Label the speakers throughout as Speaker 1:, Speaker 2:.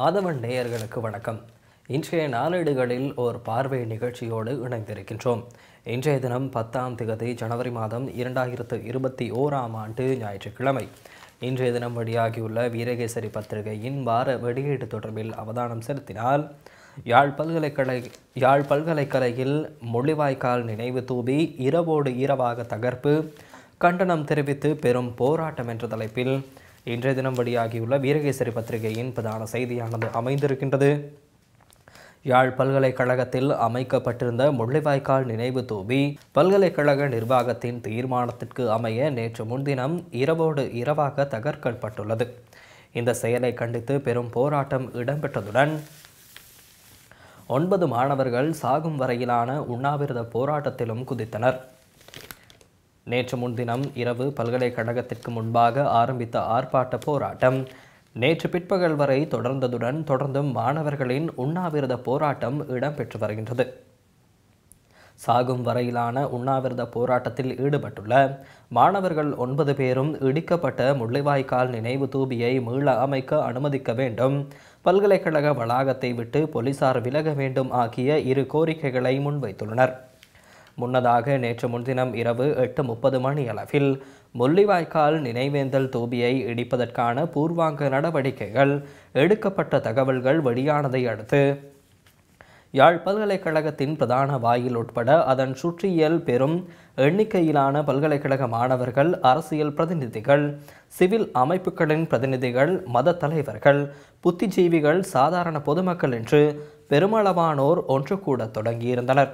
Speaker 1: ஆதவன் நேயர்களுக்கு வணக்கம் இன்றைய நாளேடுகளில் ஓர் பார்வை நிகழ்ச்சியோடு இணைந்திருக்கின்றோம் இன்றைய தினம் பத்தாம் திகதி ஜனவரி மாதம் இரண்டாயிரத்து இருபத்தி ஓராம் ஆண்டு ஞாயிற்றுக்கிழமை இன்றைய தினம் வெளியாகியுள்ள வீரகேசரி பத்திரிகையின் வார வெளியீடு தொடர்பில் அவதானம் செலுத்தினால் யாழ் பல்கலைக்கழக யாழ் பல்கலைக்கழகில் முள்ளிவாய்க்கால் நினைவு தூபி இரவோடு இரவாக தகர்ப்பு கண்டனம் தெரிவித்து பெரும் போராட்டம் என்ற தலைப்பில் இன்றைய தினம் வெளியாகியுள்ள வீரகேசரி பத்திரிகையின் பிரதான செய்தியானது அமைந்திருக்கின்றது யாழ் பல்கலைக்கழகத்தில் அமைக்கப்பட்டிருந்த முள்ளிவாய்க்கால் நினைவு தூபி பல்கலைக்கழக நிர்வாகத்தின் தீர்மானத்திற்கு அமைய நேற்று முன்தினம் இரவோடு இரவாக தகர்க்கப்பட்டுள்ளது இந்த செயலை கண்டித்து பெரும் போராட்டம் இடம்பெற்றதுடன் ஒன்பது மாணவர்கள் சாகும் வரையிலான உண்ணாவிரத போராட்டத்திலும் குதித்தனர் நேற்று முன்தினம் இரவு பல்கலைக்கழகத்திற்கு முன்பாக ஆரம்பித்த ஆர்ப்பாட்ட போராட்டம் நேற்று பிற்பகல் வரை தொடர்ந்ததுடன் தொடர்ந்தும் மாணவர்களின் உண்ணாவிரத போராட்டம் இடம்பெற்று வருகின்றது சாகும் வரையிலான உண்ணாவிரத போராட்டத்தில் ஈடுபட்டுள்ள மாணவர்கள் ஒன்பது பேரும் இடிக்கப்பட்ட முள்ளிவாய்க்கால் நினைவு தூபியை மீள அமைக்க அனுமதிக்க வேண்டும் பல்கலைக்கழக வளாகத்தை விட்டு போலீசார் விலக வேண்டும் ஆகிய இரு கோரிக்கைகளை முன்வைத்துள்ளனர் முன்னதாக நேற்று முன்தினம் இரவு எட்டு முப்பது மணி அளவில் முள்ளிவாய்க்கால் நினைவேந்தல் தூபியை இடிப்பதற்கான பூர்வாங்க நடவடிக்கைகள் எடுக்கப்பட்ட தகவல்கள் வெளியானதை அடுத்து யாழ் பல்கலைக்கழகத்தின் பிரதான வாயில் உட்பட அதன் சுற்றியல் பெரும் எண்ணிக்கையிலான பல்கலைக்கழக மாணவர்கள் அரசியல் பிரதிநிதிகள் சிவில் அமைப்புகளின் பிரதிநிதிகள் மத தலைவர்கள் புத்திஜீவிகள் சாதாரண பொதுமக்கள் என்று பெருமளவானோர் ஒன்று கூட தொடங்கியிருந்தனர்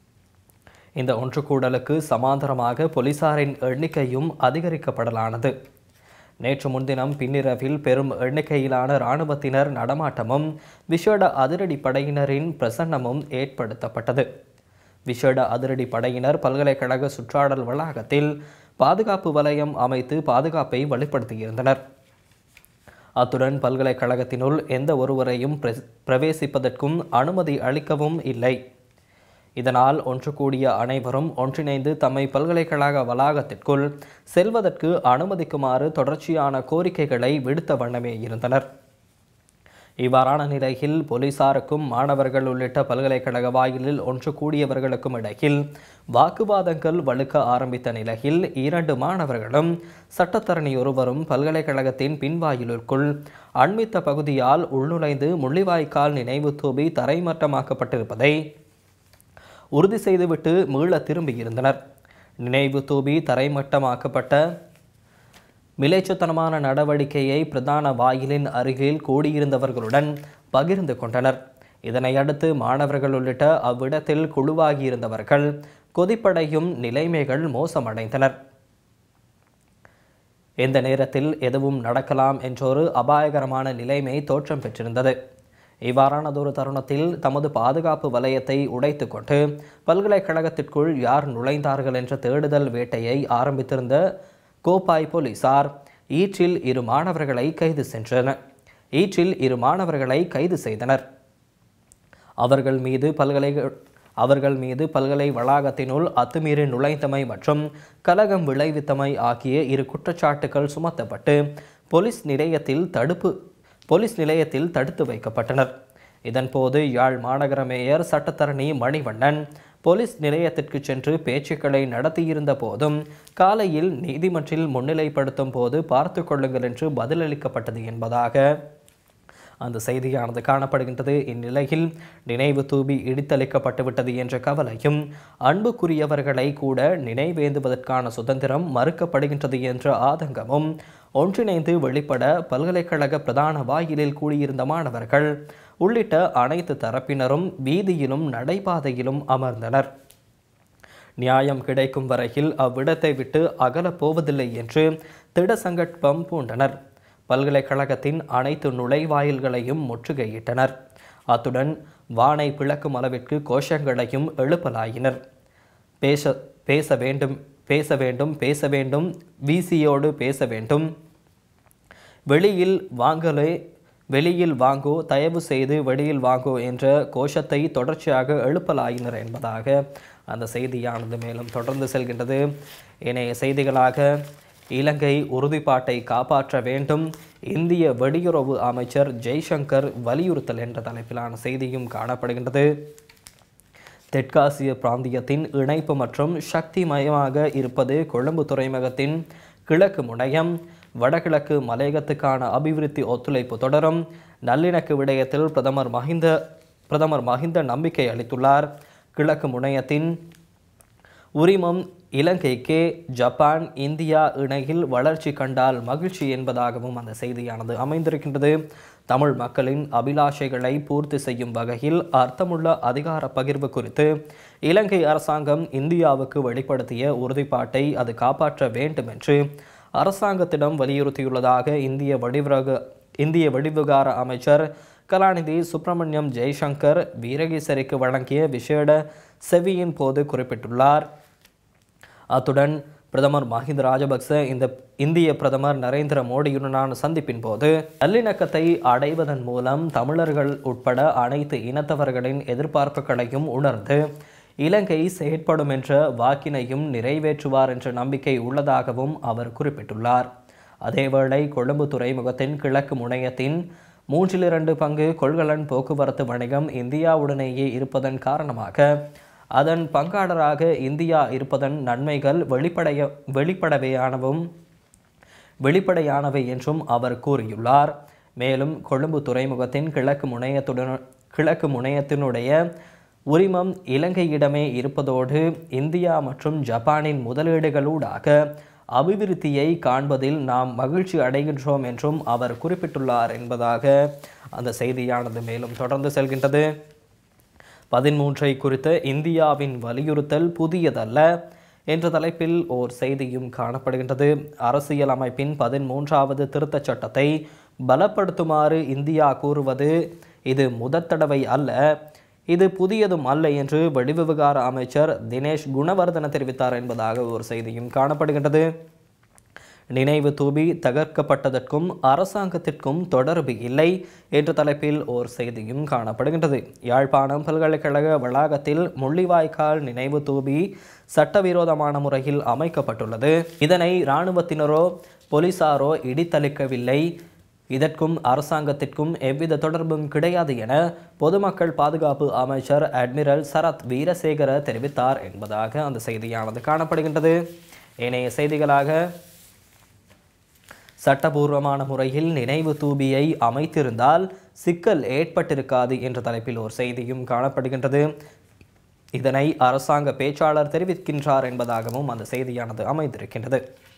Speaker 1: இந்த ஒன்று கூடலுக்கு சமாந்தரமாக போலீசாரின் எண்ணிக்கையும் அதிகரிக்கப்படலானது நேற்று முன்தினம் பின்னிரவில் பெரும் எண்ணிக்கையிலான இராணுவத்தினர் நடமாட்டமும் விஷேட அதிரடி படையினரின் பிரசன்னமும் ஏற்படுத்தப்பட்டது விஷேட அதிரடி படையினர் பல்கலைக்கழக சுற்றாடல் வளாகத்தில் பாதுகாப்பு வலயம் அமைத்து பாதுகாப்பை வெளிப்படுத்தியிருந்தனர் அத்துடன் பல்கலைக்கழகத்தினுள் எந்த ஒருவரையும் பிர- பிரவேசிப்பதற்கும் அனுமதி அளிக்கவும் இல்லை இதனால் ஒன்று கூடிய அனைவரும் ஒன்றிணைந்து தம்மை பல்கலைக்கழக வளாகத்திற்குள் செல்வதற்கு அனுமதிக்குமாறு தொடர்ச்சியான கோரிக்கைகளை விடுத்த வண்ணமே இருந்தனர் இவ்வாறான நிலையில் போலீசாருக்கும் மாணவர்கள் உள்ளிட்ட பல்கலைக்கழக வாயிலில் ஒன்று கூடியவர்களுக்கும் இடையில் வாக்குவாதங்கள் வலுக்க ஆரம்பித்த நிலையில் இரண்டு மாணவர்களும் சட்டத்தரணி ஒருவரும் பல்கலைக்கழகத்தின் பின்வாயிலுக்குள் அண்மித்த பகுதியால் உள்நுழைந்து முள்ளிவாய்க்கால் நினைவு தூபி தரைமட்டமாக்கப்பட்டிருப்பதை உறுதி செய்துவிட்டு மீள திரும்பியிருந்தனர் நினைவு தூபி தரைமட்டமாக்கப்பட்ட மிலேச்சத்தனமான நடவடிக்கையை பிரதான வாயிலின் அருகில் கூடியிருந்தவர்களுடன் பகிர்ந்து கொண்டனர் இதனை அடுத்து மாணவர்கள் உள்ளிட்ட அவ்விடத்தில் குழுவாகியிருந்தவர்கள் கொதிப்படையும் நிலைமைகள் மோசமடைந்தனர் எந்த நேரத்தில் எதுவும் நடக்கலாம் என்றொரு அபாயகரமான நிலைமை தோற்றம் பெற்றிருந்தது இவ்வாறானதொரு தருணத்தில் தமது பாதுகாப்பு வலயத்தை உடைத்துக்கொண்டு பல்கலைக்கழகத்திற்குள் யார் நுழைந்தார்கள் என்ற தேடுதல் வேட்டையை ஆரம்பித்திருந்த கோப்பாய் போலீசார் ஈற்றில் இரு மாணவர்களை கைது சென்றனர் ஈற்றில் இரு மாணவர்களை கைது செய்தனர் அவர்கள் மீது பல்கலை அவர்கள் மீது பல்கலை வளாகத்தினுள் அத்துமீறி நுழைந்தமை மற்றும் கலகம் விளைவித்தமை ஆகிய இரு குற்றச்சாட்டுகள் சுமத்தப்பட்டு போலீஸ் நிலையத்தில் தடுப்பு போலீஸ் நிலையத்தில் தடுத்து வைக்கப்பட்டனர் இதன்போது யாழ் மாநகர மேயர் சட்டத்தரணி மணிவண்ணன் போலீஸ் நிலையத்திற்கு சென்று பேச்சுக்களை நடத்தியிருந்த போதும் காலையில் நீதிமன்றில் முன்னிலைப்படுத்தும் போது பார்த்து கொள்ளுங்கள் என்று பதிலளிக்கப்பட்டது என்பதாக அந்த செய்தியானது காணப்படுகின்றது இந்நிலையில் நினைவு தூபி இடித்தளிக்கப்பட்டு விட்டது என்ற கவலையும் அன்புக்குரியவர்களை கூட நினைவேந்துவதற்கான சுதந்திரம் மறுக்கப்படுகின்றது என்ற ஆதங்கமும் ஒன்றிணைந்து வெளிப்பட பல்கலைக்கழக பிரதான வாயிலில் கூடியிருந்த மாணவர்கள் உள்ளிட்ட அனைத்து தரப்பினரும் வீதியிலும் நடைபாதையிலும் அமர்ந்தனர் நியாயம் கிடைக்கும் வரையில் அவ்விடத்தை விட்டு அகலப் போவதில்லை என்று திட சங்கற்பம் பூண்டனர் பல்கலைக்கழகத்தின் அனைத்து நுழைவாயில்களையும் முற்றுகையிட்டனர் அத்துடன் வானை பிளக்கும் அளவிற்கு கோஷங்களையும் எழுப்பலாயினர் பேச பேச வேண்டும் பேச வேண்டும் பேச வேண்டும் விசியோடு பேச வேண்டும் வெளியில் வாங்கலே வெளியில் வாங்கோ தயவு செய்து வெளியில் வாங்கோ என்ற கோஷத்தை தொடர்ச்சியாக எழுப்பலாயினர் என்பதாக அந்த செய்தியானது மேலும் தொடர்ந்து செல்கின்றது ஏனைய செய்திகளாக இலங்கை உறுதிப்பாட்டை காப்பாற்ற வேண்டும் இந்திய வெளியுறவு அமைச்சர் ஜெய்சங்கர் வலியுறுத்தல் என்ற தலைப்பிலான செய்தியும் காணப்படுகின்றது தெற்காசிய பிராந்தியத்தின் இணைப்பு மற்றும் சக்தி மயமாக இருப்பது கொழும்பு துறைமுகத்தின் கிழக்கு முனையம் வடகிழக்கு மலையகத்துக்கான அபிவிருத்தி ஒத்துழைப்பு தொடரும் நல்லிணக்க விடயத்தில் பிரதமர் மஹிந்த பிரதமர் மஹிந்த நம்பிக்கை அளித்துள்ளார் கிழக்கு முனையத்தின் உரிமம் இலங்கைக்கு ஜப்பான் இந்தியா இணையில் வளர்ச்சி கண்டால் மகிழ்ச்சி என்பதாகவும் அந்த செய்தியானது அமைந்திருக்கின்றது தமிழ் மக்களின் அபிலாஷைகளை பூர்த்தி செய்யும் வகையில் அர்த்தமுள்ள அதிகார பகிர்வு குறித்து இலங்கை அரசாங்கம் இந்தியாவுக்கு வெளிப்படுத்திய உறுதிப்பாட்டை அது காப்பாற்ற வேண்டும் என்று அரசாங்கத்திடம் வலியுறுத்தியுள்ளதாக இந்திய வெளிவிவக இந்திய வெளிவிவகார அமைச்சர் கலாநிதி சுப்பிரமணியம் ஜெய்சங்கர் வீரகேசரிக்கு வழங்கிய விசேட செவியின் போது குறிப்பிட்டுள்ளார் அத்துடன் பிரதமர் மஹிந்த ராஜபக்ச இந்த இந்திய பிரதமர் நரேந்திர மோடியுடனான சந்திப்பின் போது நல்லிணக்கத்தை அடைவதன் மூலம் தமிழர்கள் உட்பட அனைத்து இனத்தவர்களின் எதிர்பார்ப்புகளையும் உணர்ந்து இலங்கை செயற்படும் என்ற வாக்கினையும் நிறைவேற்றுவார் என்ற நம்பிக்கை உள்ளதாகவும் அவர் குறிப்பிட்டுள்ளார் அதேவேளை கொழும்பு துறைமுகத்தின் கிழக்கு முனையத்தின் மூன்றில் இரண்டு பங்கு கொள்கலன் போக்குவரத்து வணிகம் இந்தியாவுடனேயே இருப்பதன் காரணமாக அதன் பங்காளராக இந்தியா இருப்பதன் நன்மைகள் வெளிப்படைய வெளிப்படவையானவும் வெளிப்படையானவை என்றும் அவர் கூறியுள்ளார் மேலும் கொழும்பு துறைமுகத்தின் கிழக்கு முனையத்துடன் கிழக்கு முனையத்தினுடைய உரிமம் இலங்கையிடமே இருப்பதோடு இந்தியா மற்றும் ஜப்பானின் முதலீடுகளூடாக அபிவிருத்தியை காண்பதில் நாம் மகிழ்ச்சி அடைகின்றோம் என்றும் அவர் குறிப்பிட்டுள்ளார் என்பதாக அந்த செய்தியானது மேலும் தொடர்ந்து செல்கின்றது பதிமூன்றை குறித்த இந்தியாவின் வலியுறுத்தல் புதியதல்ல என்ற தலைப்பில் ஓர் செய்தியும் காணப்படுகின்றது அரசியல் அமைப்பின் பதிமூன்றாவது திருத்தச் சட்டத்தை பலப்படுத்துமாறு இந்தியா கூறுவது இது முதற் தடவை அல்ல இது புதியதும் அல்ல என்று வெளிவிவகார அமைச்சர் தினேஷ் குணவர்தன தெரிவித்தார் என்பதாக ஒரு செய்தியும் காணப்படுகின்றது நினைவு தூபி தகர்க்கப்பட்டதற்கும் அரசாங்கத்திற்கும் தொடர்பு இல்லை என்ற தலைப்பில் ஓர் செய்தியும் காணப்படுகின்றது யாழ்ப்பாணம் பல்கலைக்கழக வளாகத்தில் முள்ளிவாய்க்கால் நினைவு தூபி சட்டவிரோதமான முறையில் அமைக்கப்பட்டுள்ளது இதனை இராணுவத்தினரோ போலீசாரோ இடித்தளிக்கவில்லை இதற்கும் அரசாங்கத்திற்கும் எவ்வித தொடர்பும் கிடையாது என பொதுமக்கள் பாதுகாப்பு அமைச்சர் அட்மிரல் சரத் வீரசேகர தெரிவித்தார் என்பதாக அந்த செய்தியானது காணப்படுகின்றது ஏனைய செய்திகளாக சட்டபூர்வமான முறையில் நினைவு தூபியை அமைத்திருந்தால் சிக்கல் ஏற்பட்டிருக்காது என்ற தலைப்பில் ஒரு செய்தியும் காணப்படுகின்றது இதனை அரசாங்க பேச்சாளர் தெரிவிக்கின்றார் என்பதாகவும் அந்த செய்தியானது அமைந்திருக்கின்றது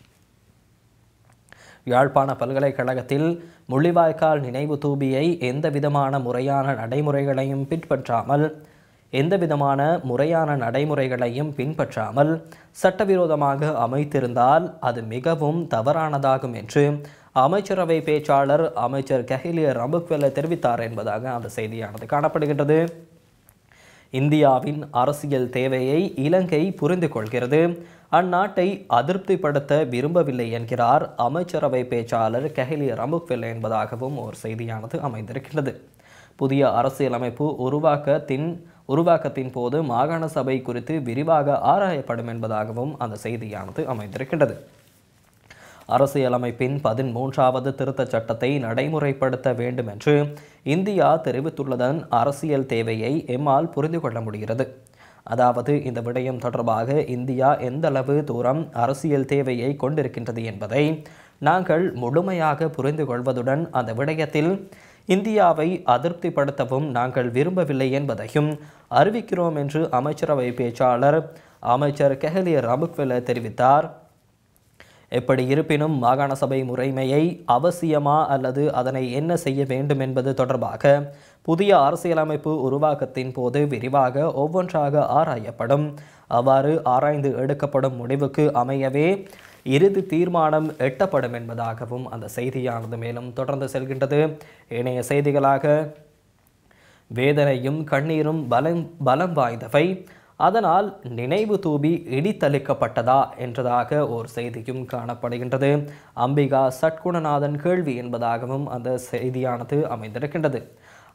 Speaker 1: யாழ்ப்பாண பல்கலைக்கழகத்தில் முள்ளிவாய்க்கால் நினைவு தூபியை எந்த விதமான முறையான நடைமுறைகளையும் பின்பற்றாமல் எந்த விதமான முறையான நடைமுறைகளையும் பின்பற்றாமல் சட்டவிரோதமாக அமைத்திருந்தால் அது மிகவும் தவறானதாகும் என்று அமைச்சரவை பேச்சாளர் அமைச்சர் கஹிலிய ரம்புக்வெல்ல தெரிவித்தார் என்பதாக அந்த செய்தியானது காணப்படுகின்றது இந்தியாவின் அரசியல் தேவையை இலங்கை புரிந்து கொள்கிறது அந்நாட்டை அதிருப்திப்படுத்த விரும்பவில்லை என்கிறார் அமைச்சரவை பேச்சாளர் கஹிலி ரமுக்வெல்ல என்பதாகவும் ஒரு செய்தியானது அமைந்திருக்கின்றது புதிய அரசியலமைப்பு உருவாக்கத்தின் உருவாக்கத்தின் போது மாகாண சபை குறித்து விரிவாக ஆராயப்படும் என்பதாகவும் அந்த செய்தியானது அமைந்திருக்கின்றது அரசியலமைப்பின் பதிமூன்றாவது திருத்தச் சட்டத்தை நடைமுறைப்படுத்த வேண்டும் என்று இந்தியா தெரிவித்துள்ளதன் அரசியல் தேவையை எம்மால் புரிந்து கொள்ள முடிகிறது அதாவது இந்த விடயம் தொடர்பாக இந்தியா எந்த அளவு தூரம் அரசியல் தேவையை கொண்டிருக்கின்றது என்பதை நாங்கள் முழுமையாக புரிந்து கொள்வதுடன் அந்த விடயத்தில் இந்தியாவை அதிருப்திப்படுத்தவும் நாங்கள் விரும்பவில்லை என்பதையும் அறிவிக்கிறோம் என்று அமைச்சரவை பேச்சாளர் அமைச்சர் கெஹலிய ரமுக்வெல தெரிவித்தார் எப்படி இருப்பினும் மாகாண சபை முறைமையை அவசியமா அல்லது அதனை என்ன செய்ய வேண்டும் என்பது தொடர்பாக புதிய அரசியலமைப்பு உருவாக்கத்தின் போது விரிவாக ஒவ்வொன்றாக ஆராயப்படும் அவ்வாறு ஆராய்ந்து எடுக்கப்படும் முடிவுக்கு அமையவே இறுதி தீர்மானம் எட்டப்படும் என்பதாகவும் அந்த செய்தியானது மேலும் தொடர்ந்து செல்கின்றது ஏனைய செய்திகளாக வேதனையும் கண்ணீரும் பலம் பலம் வாய்ந்தவை அதனால் நினைவு தூபி இடித்தளிக்கப்பட்டதா என்றதாக ஒரு செய்தியும் காணப்படுகின்றது அம்பிகா சட்குணநாதன் கேள்வி என்பதாகவும் அந்த செய்தியானது அமைந்திருக்கின்றது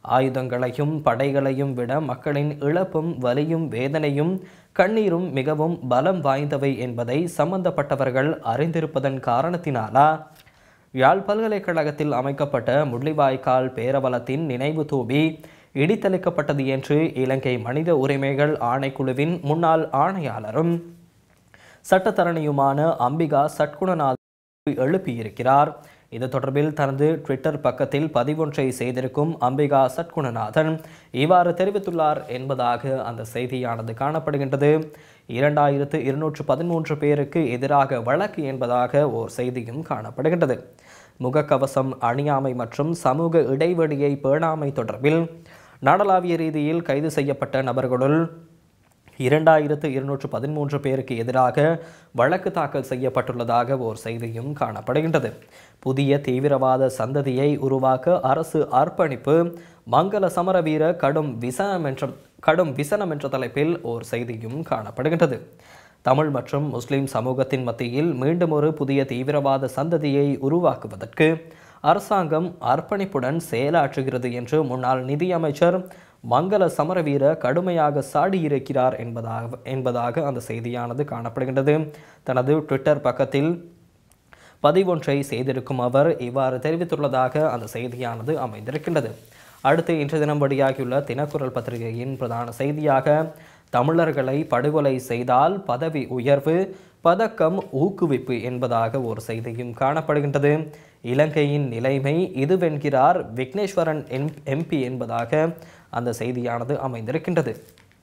Speaker 1: ஆயுதங்களையும் படைகளையும் விட மக்களின் இழப்பும் வலியும் வேதனையும் கண்ணீரும் மிகவும் பலம் வாய்ந்தவை என்பதை சம்பந்தப்பட்டவர்கள் அறிந்திருப்பதன் காரணத்தினாலா யாழ் பல்கலைக்கழகத்தில் அமைக்கப்பட்ட முள்ளிவாய்க்கால் பேரவலத்தின் நினைவு தூபி இடித்தளிக்கப்பட்டது என்று இலங்கை மனித உரிமைகள் ஆணைக்குழுவின் முன்னாள் ஆணையாளரும் சட்டத்தரணியுமான அம்பிகா சட்குணநாத் எழுப்பியிருக்கிறார் இது தொடர்பில் தனது ட்விட்டர் பக்கத்தில் பதிவொன்றை செய்திருக்கும் அம்பிகா சட்குணநாதன் இவ்வாறு தெரிவித்துள்ளார் என்பதாக அந்த செய்தியானது காணப்படுகின்றது இரண்டாயிரத்து இருநூற்று பதிமூன்று பேருக்கு எதிராக வழக்கு என்பதாக ஓர் செய்தியும் காணப்படுகின்றது முகக்கவசம் அணியாமை மற்றும் சமூக இடைவெளியை பேணாமை தொடர்பில் நாடளாவிய ரீதியில் கைது செய்யப்பட்ட நபர்களுள் இரண்டாயிரத்து இருநூற்று பதிமூன்று பேருக்கு எதிராக வழக்கு தாக்கல் செய்யப்பட்டுள்ளதாக ஓர் செய்தியும் காணப்படுகின்றது புதிய தீவிரவாத சந்ததியை உருவாக்க அரசு அர்ப்பணிப்பு மங்கள சமரவீர கடும் விசனம் என்ற கடும் விசனம் என்ற தலைப்பில் ஓர் செய்தியும் காணப்படுகின்றது தமிழ் மற்றும் முஸ்லிம் சமூகத்தின் மத்தியில் மீண்டும் ஒரு புதிய தீவிரவாத சந்ததியை உருவாக்குவதற்கு அரசாங்கம் அர்ப்பணிப்புடன் செயலாற்றுகிறது என்று முன்னாள் நிதியமைச்சர் மங்கள சமரவீர கடுமையாக சாடியிருக்கிறார் என்பதாக என்பதாக அந்த செய்தியானது காணப்படுகின்றது தனது ட்விட்டர் பக்கத்தில் பதிவொன்றை செய்திருக்கும் அவர் இவ்வாறு தெரிவித்துள்ளதாக அந்த செய்தியானது அமைந்திருக்கின்றது அடுத்து இன்று தினம் வெளியாகியுள்ள தினக்குரல் பத்திரிகையின் பிரதான செய்தியாக தமிழர்களை படுகொலை செய்தால் பதவி உயர்வு பதக்கம் ஊக்குவிப்பு என்பதாக ஒரு செய்தியும் காணப்படுகின்றது இலங்கையின் நிலைமை இதுவென்கிறார் விக்னேஸ்வரன் எம் எம்பி என்பதாக அந்த செய்தியானது அமைந்திருக்கின்றது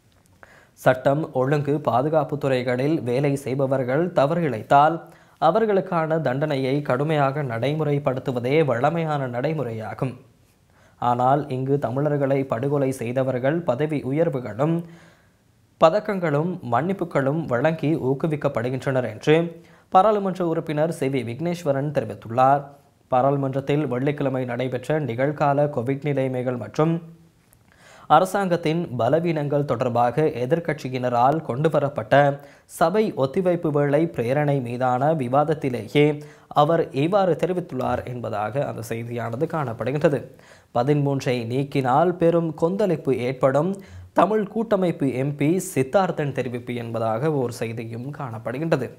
Speaker 1: சட்டம் ஒழுங்கு பாதுகாப்பு துறைகளில் வேலை செய்பவர்கள் தவறு இழைத்தால் அவர்களுக்கான தண்டனையை கடுமையாக நடைமுறைப்படுத்துவதே வழமையான நடைமுறையாகும் ஆனால் இங்கு தமிழர்களை படுகொலை செய்தவர்கள் பதவி உயர்வுகளும் பதக்கங்களும் மன்னிப்புகளும் வழங்கி ஊக்குவிக்கப்படுகின்றனர் என்று பாராளுமன்ற உறுப்பினர் சி வி விக்னேஸ்வரன் தெரிவித்துள்ளார் பாராளுமன்றத்தில் வெள்ளிக்கிழமை நடைபெற்ற நிகழ்கால கோவிட் நிலைமைகள் மற்றும் அரசாங்கத்தின் பலவீனங்கள் தொடர்பாக எதிர்க்கட்சியினரால் கொண்டுவரப்பட்ட சபை ஒத்திவைப்பு வேளை பிரேரணை மீதான விவாதத்திலேயே அவர் இவ்வாறு தெரிவித்துள்ளார் என்பதாக அந்த செய்தியானது காணப்படுகின்றது பதிமூன்றை நீக்கினால் பெரும் கொந்தளிப்பு ஏற்படும் தமிழ் கூட்டமைப்பு எம்பி சித்தார்த்தன் தெரிவிப்பு என்பதாக ஒரு செய்தியும் காணப்படுகின்றது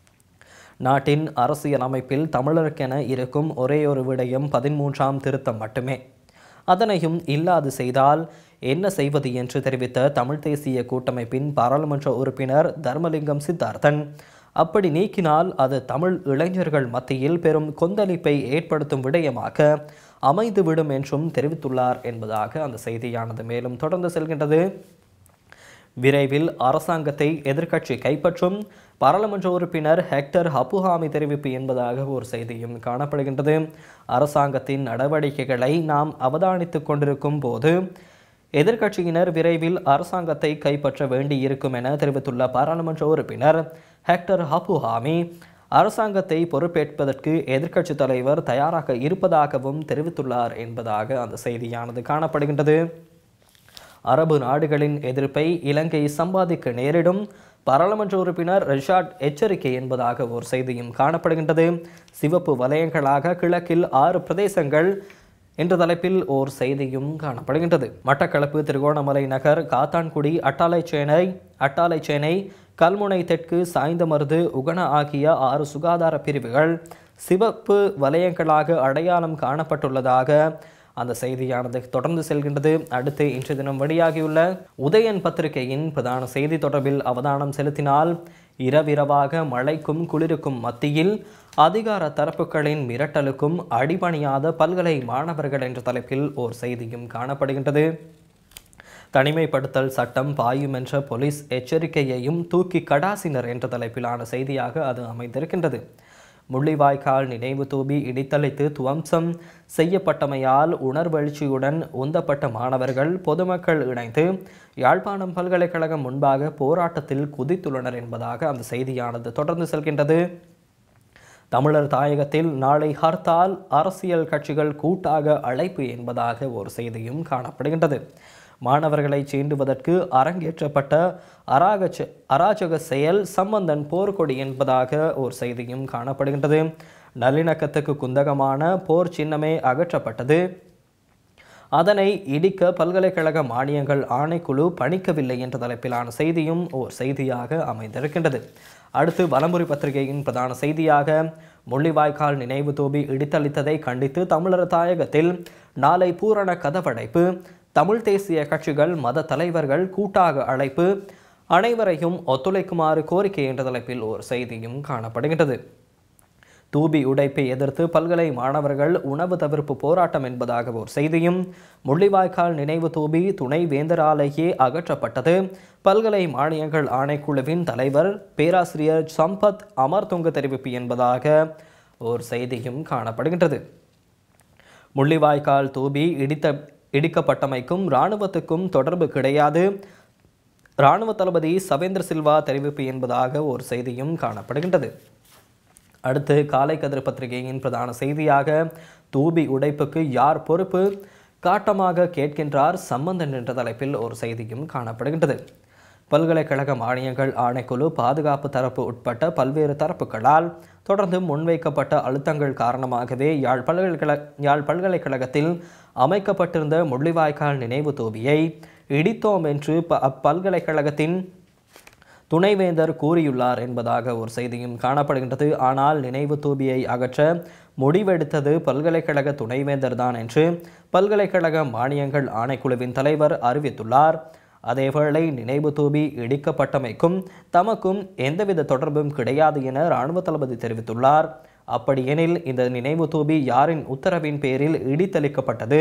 Speaker 1: நாட்டின் அரசியல் அமைப்பில் தமிழருக்கென இருக்கும் ஒரே ஒரு விடயம் பதிமூன்றாம் திருத்தம் மட்டுமே அதனையும் இல்லாது செய்தால் என்ன செய்வது என்று தெரிவித்த தமிழ் தேசிய கூட்டமைப்பின் பாராளுமன்ற உறுப்பினர் தர்மலிங்கம் சித்தார்த்தன் அப்படி நீக்கினால் அது தமிழ் இளைஞர்கள் மத்தியில் பெரும் கொந்தளிப்பை ஏற்படுத்தும் விடயமாக அமைந்துவிடும் என்றும் தெரிவித்துள்ளார் என்பதாக அந்த செய்தியானது மேலும் தொடர்ந்து செல்கின்றது விரைவில் அரசாங்கத்தை எதிர்க்கட்சி கைப்பற்றும் பாராளுமன்ற உறுப்பினர் ஹெக்டர் ஹப்புஹாமி தெரிவிப்பு என்பதாக ஒரு செய்தியும் காணப்படுகின்றது அரசாங்கத்தின் நடவடிக்கைகளை நாம் அவதானித்துக் கொண்டிருக்கும் போது எதிர்க்கட்சியினர் விரைவில் அரசாங்கத்தை கைப்பற்ற வேண்டியிருக்கும் என தெரிவித்துள்ள பாராளுமன்ற உறுப்பினர் ஹெக்டர் ஹப்புஹாமி அரசாங்கத்தை பொறுப்பேற்பதற்கு எதிர்க்கட்சித் தலைவர் தயாராக இருப்பதாகவும் தெரிவித்துள்ளார் என்பதாக அந்த செய்தியானது காணப்படுகின்றது அரபு நாடுகளின் எதிர்ப்பை இலங்கை சம்பாதிக்க நேரிடும் பாராளுமன்ற உறுப்பினர் ரிஷாட் எச்சரிக்கை என்பதாக ஒரு செய்தியும் காணப்படுகின்றது சிவப்பு வலயங்களாக கிழக்கில் ஆறு பிரதேசங்கள் என்ற தலைப்பில் ஓர் செய்தியும் காணப்படுகின்றது மட்டக்களப்பு திருகோணமலை நகர் காத்தான்குடி அட்டாளைச்சேனை அட்டாளைச்சேனை கல்முனை தெற்கு சாய்ந்தமருது உகன ஆகிய ஆறு சுகாதார பிரிவுகள் சிவப்பு வலயங்களாக அடையாளம் காணப்பட்டுள்ளதாக அந்த செய்தியானது தொடர்ந்து செல்கின்றது அடுத்து இன்று தினம் வெளியாகியுள்ள உதயன் பத்திரிகையின் பிரதான செய்தி தொடர்பில் அவதானம் செலுத்தினால் இரவிரவாக மழைக்கும் குளிருக்கும் மத்தியில் அதிகார தரப்புகளின் மிரட்டலுக்கும் அடிபணியாத பல்கலை மாணவர்கள் என்ற தலைப்பில் ஓர் செய்தியும் காணப்படுகின்றது தனிமைப்படுத்தல் சட்டம் பாயும் என்ற போலீஸ் எச்சரிக்கையையும் தூக்கி கடாசினர் என்ற தலைப்பிலான செய்தியாக அது அமைந்திருக்கின்றது முள்ளிவாய்க்கால் நினைவு தூபி இடித்தளித்து துவம்சம் செய்யப்பட்டமையால் உணர்வெழுச்சியுடன் உந்தப்பட்ட மாணவர்கள் பொதுமக்கள் இணைந்து யாழ்ப்பாணம் பல்கலைக்கழகம் முன்பாக போராட்டத்தில் குதித்துள்ளனர் என்பதாக அந்த செய்தியானது தொடர்ந்து செல்கின்றது தமிழர் தாயகத்தில் நாளை ஹர்த்தால் அரசியல் கட்சிகள் கூட்டாக அழைப்பு என்பதாக ஒரு செய்தியும் காணப்படுகின்றது மாணவர்களை சீண்டுவதற்கு அரங்கேற்றப்பட்ட அராகச்ச அராஜக செயல் சம்பந்தன் போர்க்கொடி என்பதாக ஒரு செய்தியும் காணப்படுகின்றது நல்லிணக்கத்துக்கு குந்தகமான போர் சின்னமே அகற்றப்பட்டது அதனை இடிக்க பல்கலைக்கழக மானியங்கள் ஆணைக்குழு பணிக்கவில்லை என்ற தலைப்பிலான செய்தியும் ஓர் செய்தியாக அமைந்திருக்கின்றது அடுத்து வலம்புரி பத்திரிகையின் பிரதான செய்தியாக முள்ளிவாய்க்கால் நினைவு தூபி இடித்தளித்ததை கண்டித்து தமிழர் தாயகத்தில் நாளை பூரண கதவடைப்பு தமிழ் தேசிய கட்சிகள் மத தலைவர்கள் கூட்டாக அழைப்பு அனைவரையும் ஒத்துழைக்குமாறு கோரிக்கை என்ற தலைப்பில் ஒரு செய்தியும் காணப்படுகின்றது தூபி உடைப்பை எதிர்த்து பல்கலை மாணவர்கள் உணவு தவிர்ப்பு போராட்டம் என்பதாக ஒரு செய்தியும் முள்ளிவாய்க்கால் நினைவு தூபி துணை வேந்தராலேயே அகற்றப்பட்டது பல்கலை மானியங்கள் ஆணைக்குழுவின் தலைவர் பேராசிரியர் சம்பத் அமர்துங்க தெரிவிப்பு என்பதாக ஒரு செய்தியும் காணப்படுகின்றது முள்ளிவாய்க்கால் தூபி இடித்த இடிக்கப்பட்டமைக்கும் இராணுவத்துக்கும் தொடர்பு கிடையாது இராணுவ தளபதி சவேந்திர சில்வா தெரிவிப்பு என்பதாக ஒரு செய்தியும் காணப்படுகின்றது அடுத்து காலை கதிர் பத்திரிகையின் பிரதான செய்தியாக தூபி உடைப்புக்கு யார் பொறுப்பு காட்டமாக கேட்கின்றார் சம்பந்தன் என்ற தலைப்பில் ஒரு செய்தியும் காணப்படுகின்றது பல்கலைக்கழக மானியங்கள் ஆணைக்குழு பாதுகாப்பு தரப்பு உட்பட்ட பல்வேறு தரப்புகளால் தொடர்ந்து முன்வைக்கப்பட்ட அழுத்தங்கள் காரணமாகவே யாழ் பல்கலைக்கழக யாழ் பல்கலைக்கழகத்தில் அமைக்கப்பட்டிருந்த முள்ளிவாய்க்கால் நினைவு தூபியை இடித்தோம் என்று ப அப்பல்கலைக்கழகத்தின் துணைவேந்தர் கூறியுள்ளார் என்பதாக ஒரு செய்தியும் காணப்படுகின்றது ஆனால் நினைவு தூபியை அகற்ற முடிவெடுத்தது பல்கலைக்கழக துணைவேந்தர் தான் என்று பல்கலைக்கழக மானியங்கள் ஆணைக்குழுவின் தலைவர் அறிவித்துள்ளார் அதேவேளை நினைவு தூபி இடிக்கப்பட்டமைக்கும் தமக்கும் எந்தவித தொடர்பும் கிடையாது என இராணுவ தளபதி தெரிவித்துள்ளார் அப்படியெனில் இந்த நினைவு தூபி யாரின் உத்தரவின் பேரில் இடித்தளிக்கப்பட்டது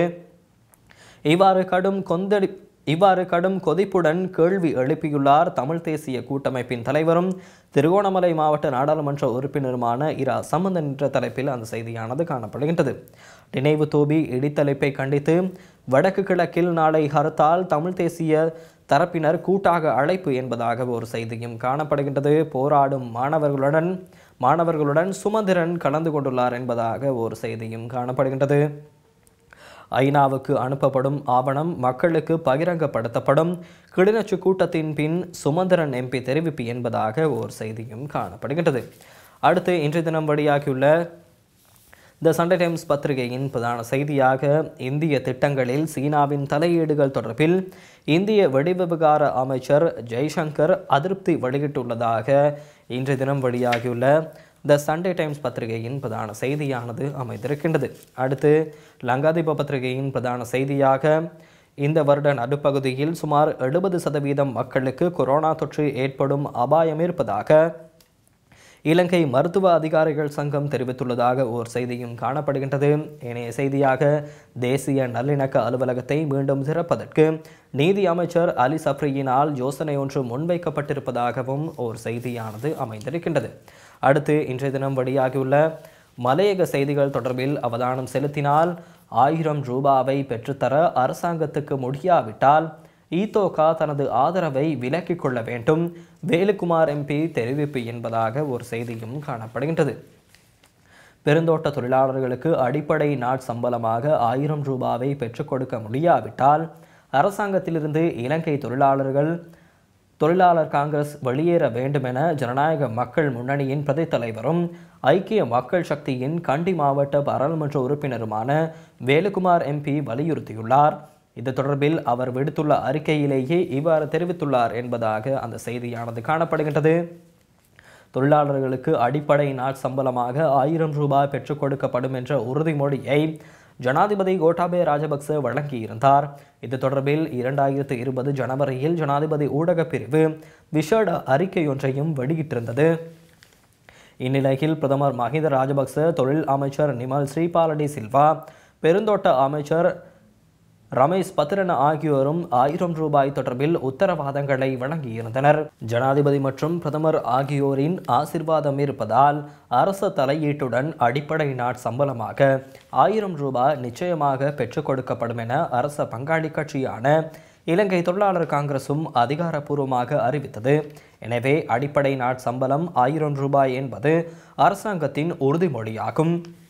Speaker 1: இவ்வாறு கடும் கொந்தடி இவ்வாறு கடும் கொதிப்புடன் கேள்வி எழுப்பியுள்ளார் தமிழ் தேசிய கூட்டமைப்பின் தலைவரும் திருகோணமலை மாவட்ட நாடாளுமன்ற உறுப்பினருமான இரா சம்பந்தன் என்ற தலைப்பில் அந்த செய்தியானது காணப்படுகின்றது நினைவு தூபி இடித்தளிப்பை கண்டித்து வடக்கு கிழக்கில் நாளை ஹர்த்தால் தமிழ் தேசிய தரப்பினர் கூட்டாக அழைப்பு என்பதாக ஒரு செய்தியும் காணப்படுகின்றது போராடும் மாணவர்களுடன் மாணவர்களுடன் சுமந்திரன் கலந்து கொண்டுள்ளார் என்பதாக ஒரு செய்தியும் காணப்படுகின்றது ஐநாவுக்கு அனுப்பப்படும் ஆவணம் மக்களுக்கு பகிரங்கப்படுத்தப்படும் கிளிநொச்சி கூட்டத்தின் பின் சுமந்திரன் எம்பி தெரிவிப்பு என்பதாக ஓர் செய்தியும் காணப்படுகின்றது அடுத்து இன்றைய தினம் வெளியாகியுள்ள த சண்டே டைம்ஸ் பத்திரிகையின் பிரதான செய்தியாக இந்திய திட்டங்களில் சீனாவின் தலையீடுகள் தொடர்பில் இந்திய வெளிவிவகார அமைச்சர் ஜெய்சங்கர் அதிருப்தி வெளியிட்டுள்ளதாக இன்றைய தினம் வெளியாகியுள்ள த சண்டே டைம்ஸ் பத்திரிகையின் பிரதான செய்தியானது அமைந்திருக்கின்றது அடுத்து லங்காதீப பத்திரிகையின் பிரதான செய்தியாக இந்த வருட நடுப்பகுதியில் சுமார் எழுபது சதவீதம் மக்களுக்கு கொரோனா தொற்று ஏற்படும் அபாயம் இருப்பதாக இலங்கை மருத்துவ அதிகாரிகள் சங்கம் தெரிவித்துள்ளதாக ஓர் செய்தியும் காணப்படுகின்றது இணைய செய்தியாக தேசிய நல்லிணக்க அலுவலகத்தை மீண்டும் திறப்பதற்கு நீதி அமைச்சர் அலி சப்ரியினால் யோசனை ஒன்று முன்வைக்கப்பட்டிருப்பதாகவும் ஓர் செய்தியானது அமைந்திருக்கின்றது அடுத்து இன்றைய தினம் வெளியாகியுள்ள மலையக செய்திகள் தொடர்பில் அவதானம் செலுத்தினால் ஆயிரம் ரூபாவை பெற்றுத்தர அரசாங்கத்துக்கு முடியாவிட்டால் ஈதோகா தனது ஆதரவை விலக்கிக் கொள்ள வேண்டும் வேலுக்குமார் எம்பி தெரிவிப்பு என்பதாக ஒரு செய்தியும் காணப்படுகின்றது பெருந்தோட்ட தொழிலாளர்களுக்கு அடிப்படை நாட் சம்பளமாக ஆயிரம் ரூபாவை பெற்றுக் கொடுக்க முடியாவிட்டால் அரசாங்கத்திலிருந்து இலங்கை தொழிலாளர்கள் தொழிலாளர் காங்கிரஸ் வெளியேற வேண்டுமென ஜனநாயக மக்கள் முன்னணியின் பிரதி தலைவரும் ஐக்கிய மக்கள் சக்தியின் கண்டி மாவட்ட பாராளுமன்ற உறுப்பினருமான வேலுக்குமார் எம்பி வலியுறுத்தியுள்ளார் இது தொடர்பில் அவர் விடுத்துள்ள அறிக்கையிலேயே இவ்வாறு தெரிவித்துள்ளார் என்பதாக அந்த செய்தியானது காணப்படுகின்றது தொழிலாளர்களுக்கு அடிப்படை நாள் சம்பளமாக ஆயிரம் ரூபாய் பெற்றுக் கொடுக்கப்படும் என்ற உறுதிமொழியை ஜனாதிபதி கோட்டாபய ராஜபக்ச வழங்கியிருந்தார் இது தொடர்பில் இரண்டாயிரத்து இருபது ஜனவரியில் ஜனாதிபதி ஊடகப் பிரிவு விஷேட அறிக்கையொன்றையும் வெளியிட்டிருந்தது இந்நிலையில் பிரதமர் மஹிந்த ராஜபக்ச தொழில் அமைச்சர் நிமல் ஸ்ரீபாலடி சில்வா பெருந்தோட்ட அமைச்சர் ரமேஷ் பத்ரன ஆகியோரும் ஆயிரம் ரூபாய் தொடர்பில் உத்தரவாதங்களை வழங்கியிருந்தனர் ஜனாதிபதி மற்றும் பிரதமர் ஆகியோரின் ஆசிர்வாதம் இருப்பதால் அரச தலையீட்டுடன் அடிப்படை நாட் சம்பளமாக ஆயிரம் ரூபாய் நிச்சயமாக பெற்றுக் கொடுக்கப்படும் என அரச பங்காளி கட்சியான இலங்கை தொழிலாளர் காங்கிரசும் அதிகாரப்பூர்வமாக அறிவித்தது எனவே அடிப்படை நாட் சம்பளம் ஆயிரம் ரூபாய் என்பது அரசாங்கத்தின் உறுதிமொழியாகும்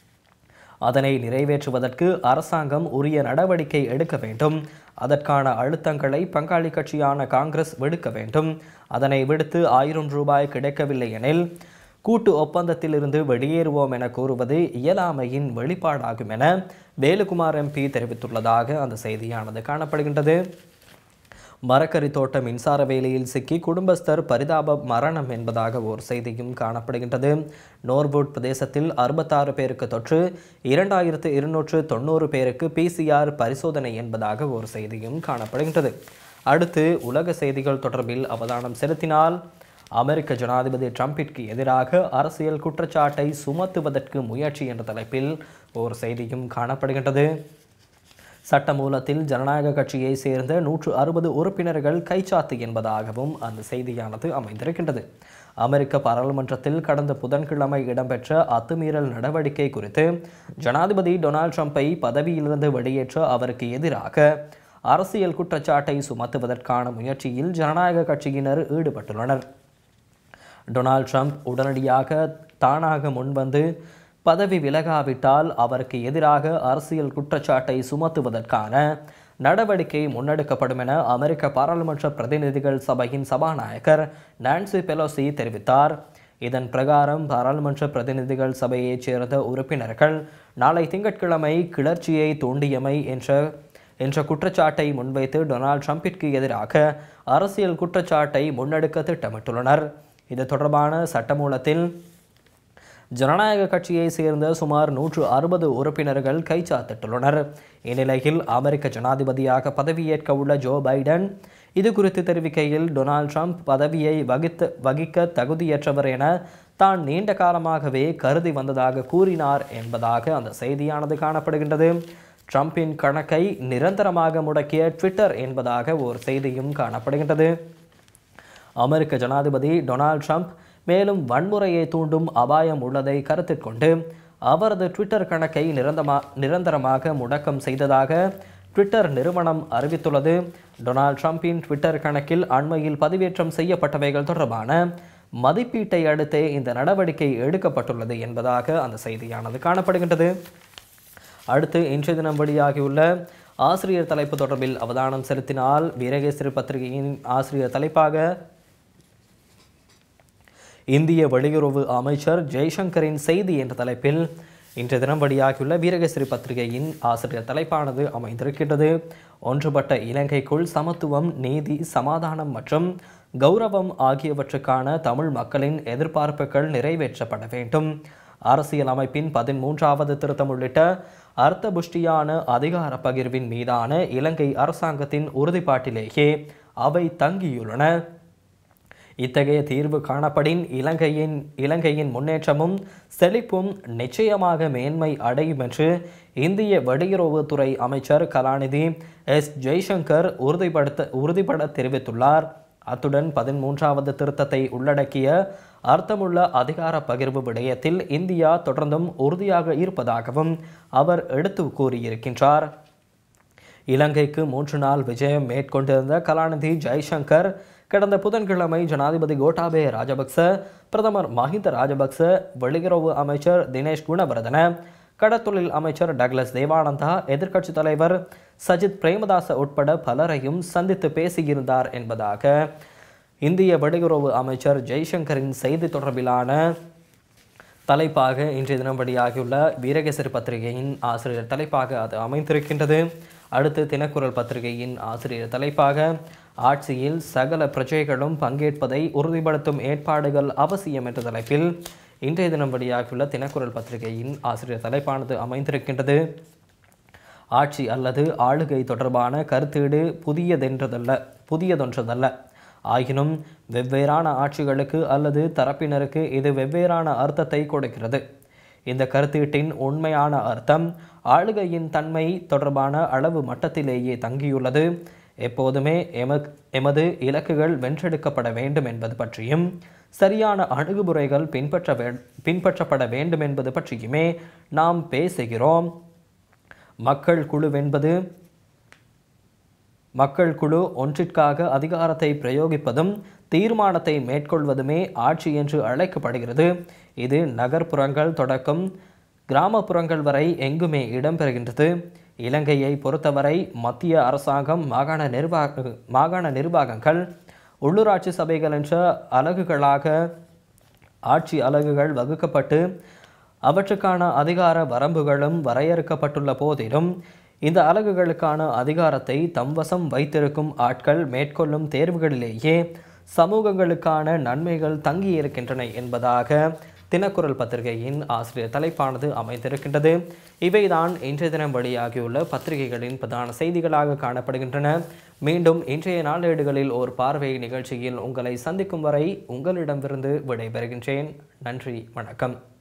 Speaker 1: அதனை நிறைவேற்றுவதற்கு அரசாங்கம் உரிய நடவடிக்கை எடுக்க வேண்டும் அதற்கான அழுத்தங்களை பங்காளி கட்சியான காங்கிரஸ் விடுக்க வேண்டும் அதனை விடுத்து ஆயிரம் ரூபாய் கிடைக்கவில்லை எனில் கூட்டு ஒப்பந்தத்திலிருந்து வெளியேறுவோம் என கூறுவது இயலாமையின் வெளிப்பாடாகும் என வேலுகுமார் எம்பி தெரிவித்துள்ளதாக அந்த செய்தியானது காணப்படுகின்றது மரக்கறி தோட்ட மின்சார வேலையில் சிக்கி குடும்பஸ்தர் பரிதாப மரணம் என்பதாக ஒரு செய்தியும் காணப்படுகின்றது நோர்வுட் பிரதேசத்தில் அறுபத்தாறு பேருக்கு தொற்று இரண்டாயிரத்து இருநூற்று தொண்ணூறு பேருக்கு பிசிஆர் பரிசோதனை என்பதாக ஒரு செய்தியும் காணப்படுகின்றது அடுத்து உலக செய்திகள் தொடர்பில் அவதானம் செலுத்தினால் அமெரிக்க ஜனாதிபதி ட்ரம்பிற்கு எதிராக அரசியல் குற்றச்சாட்டை சுமத்துவதற்கு முயற்சி என்ற தலைப்பில் ஒரு செய்தியும் காணப்படுகின்றது சட்டமூலத்தில் ஜனநாயக கட்சியை சேர்ந்த நூற்று அறுபது உறுப்பினர்கள் கைச்சாத்து என்பதாகவும் அந்த செய்தியானது அமைந்திருக்கின்றது அமெரிக்க பாராளுமன்றத்தில் கடந்த புதன்கிழமை இடம்பெற்ற அத்துமீறல் நடவடிக்கை குறித்து ஜனாதிபதி டொனால்ட் ட்ரம்பை பதவியிலிருந்து வெளியேற்ற அவருக்கு எதிராக அரசியல் குற்றச்சாட்டை சுமத்துவதற்கான முயற்சியில் ஜனநாயக கட்சியினர் ஈடுபட்டுள்ளனர் டொனால்ட் ட்ரம்ப் உடனடியாக தானாக முன்வந்து பதவி விலகாவிட்டால் அவருக்கு எதிராக அரசியல் குற்றச்சாட்டை சுமத்துவதற்கான நடவடிக்கை முன்னெடுக்கப்படும் என அமெரிக்க பாராளுமன்ற பிரதிநிதிகள் சபையின் சபாநாயகர் நான்சி பெலோசி தெரிவித்தார் இதன் பிரகாரம் பாராளுமன்ற பிரதிநிதிகள் சபையைச் சேர்ந்த உறுப்பினர்கள் நாளை திங்கட்கிழமை கிளர்ச்சியை தூண்டியமை என்ற என்ற குற்றச்சாட்டை முன்வைத்து டொனால்ட் ட்ரம்பிற்கு எதிராக அரசியல் குற்றச்சாட்டை முன்னெடுக்க திட்டமிட்டுள்ளனர் இது தொடர்பான சட்டமூலத்தில் ஜனநாயக கட்சியை சேர்ந்த சுமார் நூற்று அறுபது உறுப்பினர்கள் கைச்சாத்திட்டுள்ளனர் இந்நிலையில் அமெரிக்க ஜனாதிபதியாக பதவியேற்க உள்ள ஜோ பைடன் இது குறித்து தெரிவிக்கையில் டொனால்ட் ட்ரம்ப் பதவியை வகித்த வகிக்க தகுதியற்றவர் என தான் நீண்ட காலமாகவே கருதி வந்ததாக கூறினார் என்பதாக அந்த செய்தியானது காணப்படுகின்றது ட்ரம்பின் கணக்கை நிரந்தரமாக முடக்கிய ட்விட்டர் என்பதாக ஒரு செய்தியும் காணப்படுகின்றது அமெரிக்க ஜனாதிபதி டொனால்ட் ட்ரம்ப் மேலும் வன்முறையை தூண்டும் அபாயம் உள்ளதை கருத்தில் கொண்டு அவரது ட்விட்டர் கணக்கை நிரந்தமா நிரந்தரமாக முடக்கம் செய்ததாக ட்விட்டர் நிறுவனம் அறிவித்துள்ளது டொனால்ட் ட்ரம்பின் ட்விட்டர் கணக்கில் அண்மையில் பதிவேற்றம் செய்யப்பட்டவைகள் தொடர்பான மதிப்பீட்டை அடுத்தே இந்த நடவடிக்கை எடுக்கப்பட்டுள்ளது என்பதாக அந்த செய்தியானது காணப்படுகின்றது அடுத்து இன்றைய தினம் வெளியாகியுள்ள ஆசிரியர் தலைப்பு தொடர்பில் அவதானம் செலுத்தினால் வீரகேசரி பத்திரிகையின் ஆசிரியர் தலைப்பாக இந்திய வெளியுறவு அமைச்சர் ஜெய்சங்கரின் செய்தி என்ற தலைப்பில் இன்றைய தினம் வெளியாகியுள்ள வீரகேசரி பத்திரிகையின் ஆசிரியர் தலைப்பானது அமைந்திருக்கின்றது ஒன்றுபட்ட இலங்கைக்குள் சமத்துவம் நீதி சமாதானம் மற்றும் கௌரவம் ஆகியவற்றுக்கான தமிழ் மக்களின் எதிர்பார்ப்புகள் நிறைவேற்றப்பட வேண்டும் அரசியல் அமைப்பின் பதிமூன்றாவது திருத்தம் உள்ளிட்ட அர்த்தபுஷ்டியான அதிகார பகிர்வின் மீதான இலங்கை அரசாங்கத்தின் உறுதிப்பாட்டிலேயே அவை தங்கியுள்ளன இத்தகைய தீர்வு காணப்படின் இலங்கையின் இலங்கையின் முன்னேற்றமும் செழிப்பும் நிச்சயமாக மேன்மை அடையும் என்று இந்திய வெளியுறவுத்துறை அமைச்சர் கலாநிதி எஸ் ஜெய்சங்கர் உறுதிப்படுத்த உறுதிபட தெரிவித்துள்ளார் அத்துடன் பதிமூன்றாவது திருத்தத்தை உள்ளடக்கிய அர்த்தமுள்ள அதிகார பகிர்வு விடயத்தில் இந்தியா தொடர்ந்தும் உறுதியாக இருப்பதாகவும் அவர் எடுத்து கூறியிருக்கின்றார் இலங்கைக்கு மூன்று நாள் விஜயம் மேற்கொண்டிருந்த கலாநிதி ஜெய்சங்கர் கடந்த புதன்கிழமை ஜனாதிபதி கோட்டாபய ராஜபக்ச பிரதமர் மஹிந்த ராஜபக்ச வெளியுறவு அமைச்சர் தினேஷ் குணவர்தன கடத்தொழில் அமைச்சர் டக்ளஸ் தேவானந்தா எதிர்க்கட்சித் தலைவர் சஜித் பிரேமதாச உட்பட பலரையும் சந்தித்து பேசியிருந்தார் என்பதாக இந்திய வெளியுறவு அமைச்சர் ஜெய்சங்கரின் செய்தி தொடர்பிலான தலைப்பாக இன்றைய தினம் வெளியாகியுள்ள வீரகேசரி பத்திரிகையின் ஆசிரியர் தலைப்பாக அது அமைந்திருக்கின்றது அடுத்து தினக்குரல் பத்திரிகையின் ஆசிரியர் தலைப்பாக ஆட்சியில் சகல பிரஜைகளும் பங்கேற்பதை உறுதிப்படுத்தும் ஏற்பாடுகள் அவசியம் என்ற தலைப்பில் இன்றைய தினம் வெளியாகியுள்ள தினக்குரல் பத்திரிகையின் ஆசிரியர் தலைப்பானது அமைந்திருக்கின்றது ஆட்சி அல்லது ஆளுகை தொடர்பான கருத்தீடு புதியதென்றதல்ல புதியதொன்றதல்ல ஆயினும் வெவ்வேறான ஆட்சிகளுக்கு அல்லது தரப்பினருக்கு இது வெவ்வேறான அர்த்தத்தை கொடுக்கிறது இந்த கருத்தீட்டின் உண்மையான அர்த்தம் ஆளுகையின் தன்மை தொடர்பான அளவு மட்டத்திலேயே தங்கியுள்ளது எப்போதுமே எம எமது இலக்குகள் வென்றெடுக்கப்பட வேண்டும் என்பது பற்றியும் சரியான அணுகுமுறைகள் பின்பற்ற வே பின்பற்றப்பட வேண்டும் என்பது பற்றியுமே நாம் பேசுகிறோம் மக்கள் குழுவென்பது மக்கள் குழு ஒன்றிற்காக அதிகாரத்தை பிரயோகிப்பதும் தீர்மானத்தை மேற்கொள்வதுமே ஆட்சி என்று அழைக்கப்படுகிறது இது நகர்ப்புறங்கள் தொடக்கம் கிராமப்புறங்கள் வரை எங்குமே இடம்பெறுகின்றது இலங்கையை பொறுத்தவரை மத்திய அரசாங்கம் மாகாண நிர்வாக மாகாண நிர்வாகங்கள் உள்ளூராட்சி சபைகள் என்ற அலகுகளாக ஆட்சி அலகுகள் வகுக்கப்பட்டு அவற்றுக்கான அதிகார வரம்புகளும் வரையறுக்கப்பட்டுள்ள போதிலும் இந்த அலகுகளுக்கான அதிகாரத்தை தம்வசம் வைத்திருக்கும் ஆட்கள் மேற்கொள்ளும் தேர்வுகளிலேயே சமூகங்களுக்கான நன்மைகள் தங்கியிருக்கின்றன என்பதாக தினக்குரல் பத்திரிகையின் ஆசிரியர் தலைப்பானது அமைந்திருக்கின்றது இவைதான் இன்றைய தினம் வெளியாகியுள்ள பத்திரிகைகளின் பிரதான செய்திகளாக காணப்படுகின்றன மீண்டும் இன்றைய நாளேடுகளில் ஒரு பார்வை நிகழ்ச்சியில் உங்களை சந்திக்கும் வரை உங்களிடமிருந்து விடைபெறுகின்றேன் நன்றி வணக்கம்